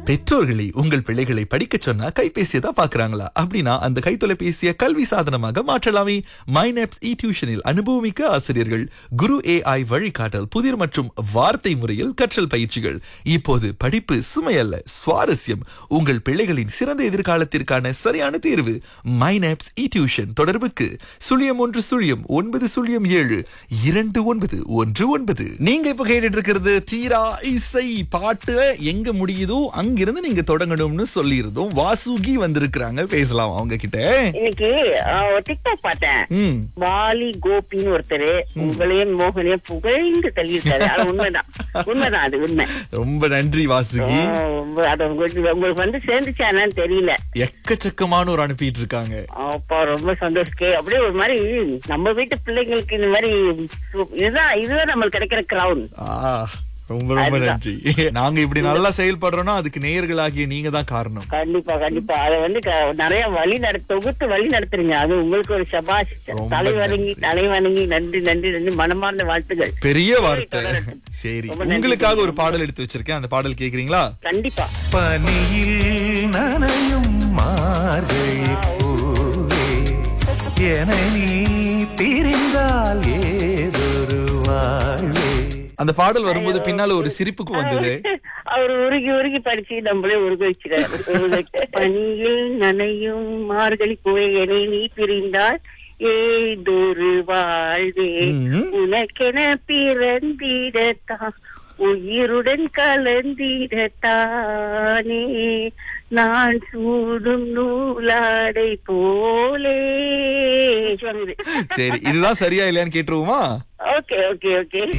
பெற்றோர்களை உங்கள் பிள்ளைகளை படிக்க சொன்னா கைபேசியை தான் பாக்குறாங்களா அப்படின்னா அந்த கைத்தொலைபேசியை கல்வி சாதனமாக மாற்றலாமே மைனப்ஸ் இ டியூஷனில் அனுபவமிக்க ஆசிரியர்கள் குரு ஏஐ வழிகாட்டல் புதிர் மற்றும் வார்த்தை முறையில் கற்றல் பயிற்சிகள் இப்போது படிப்பு சுமையல்ல சுவாரஸ்யம் உங்கள் பிள்ளைகளின் சிறந்த எதிர்காலத்திற்கான சரியான தேர்வு மைனப்ஸ் இ டியூஷன் தொடர்புக்கு சுழியம் ஒன்று சுழியம் ஒன்பது சுழியம் ஏழு இரண்டு ஒன்பது ஒன்று ஒன்பது நீங்க இப்ப கேட்டுட்டு இருக்கிறது தீரா இசை பாட்டு எங்க முடியுதோ அங்கிருந்து நீங்க தொடங்கணும்னு சொல்லியிருந்தோம் வாசுகி வந்திருக்கிறாங்க பேசலாம் அவங்க கிட்ட இன்னைக்கு ஆஹ், ஒரு டிக்டாக் பார்த்தேன் ம் வாலி கோபின்னு ஒருத்தர் உங்களையும் மோகனையும் புகழ்ந்து தள்ளியிருக்காரு அது உண்மைதான் உண்மைதான் அது உண்மை ரொம்ப நன்றி வாசுகி ஆஹ், ரொம்ப- அது உங்களுக்கு உங்களுக்கு வந்து சேர்ந்துச்சா என்னன்னு தெரியல எக்கச்சக்கமான ஒரு அனுப்பிட்டு இருக்காங்க அப்பா ரொம்ப சந்தோஷம் அப்படியே ஒரு மாதிரி நம்ம வீட்டு பிள்ளைங்களுக்கு இந்த மாதிரி சு- இதுதான் இதுதான் நம்மளுக்கு கிடைக்கிற கிரவுன் ஆ ரொம்ப ரொம்ப அதுதான். நன்றி நாங்க இப்படி நல்லா செயல்படுறோம்னா அதுக்கு நேயர்களாகிய நீங்க தான் காரணம் கண்டிப்பா கண்டிப்பா அத வந்து க- நிறைய வழி நட தொகுத்து வழி நடத்துறீங்க அது உங்களுக்கு ஒரு சபாஷ் ரொம்ப தலை வணங்கி நன்றி. தலை வணங்கி நன்றி நன்றி நன்றி மனமார்ந்த வாழ்த்துகள் பெரிய வார்த்தை தொடரட்டும். சரி ரொம்ப நன்றி. உங்களுக்காக ஒரு பாடல் எடுத்து வச்சிருக்கேன் அந்த பாடல் கேக்குறீங்களா கண்டிப்பா பனியில் நனையும் மார்கழி பூவே என நீ பிரிந்தால் ஏதொரு வாழ்வே அந்த பாடல் வரும்போது பின்னால ஒரு சிரிப்புக்கு வந்தது அவர் உருகி உருகி படிச்சு நம்மளே உருக வச்சுக்கிறாரு பனியில் நனையும் மார்கழி புயலை நீ பிரிந்தால் ஏதொரு வாழ்வே ம்ம். உனக்கென பிறந்திடத்தான் உயிருடன் கலந்திடத்தானே நான் சூடும் நூலாடை போலே சரி இதுதான் சரியா இல்லையான்னு கேட்டுருவோமா ஓகே ஓகே ஓகே